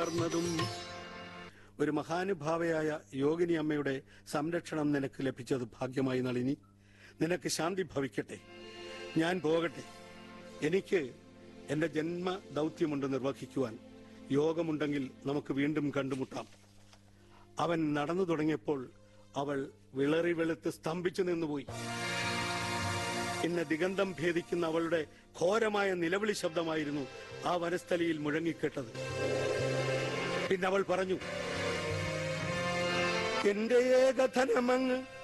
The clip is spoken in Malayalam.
വളർന്നതും ഒരു മഹാനുഭാവയായ യോഗിനി അമ്മയുടെ സംരക്ഷണം നിനക്ക് ലഭിച്ചത് ഭാഗ്യമായി നളിനി നിനക്ക് ശാന്തി ഭവിക്കട്ടെ ഞാൻ പോകട്ടെ എനിക്ക് എന്റെ ജന്മ ദൗത്യമുണ്ട് നിർവഹിക്കുവാൻ യോഗമുണ്ടെങ്കിൽ നമുക്ക് വീണ്ടും കണ്ടുമുട്ടാം അവൻ നടന്നു തുടങ്ങിയപ്പോൾ അവൾ വിളറി വെളുത്ത് സ്തംഭിച്ചു നിന്നുപോയി ഇന്ന് ദിഗന്ധം ഭേദിക്കുന്ന അവളുടെ ഘോരമായ നിലവിളി ശബ്ദമായിരുന്നു ആ വനസ്ഥലിയിൽ മുഴങ്ങിക്കേട്ടത് പിന്നെ അവൾ പറഞ്ഞു എന്റെ ഏകധനമങ്ങ്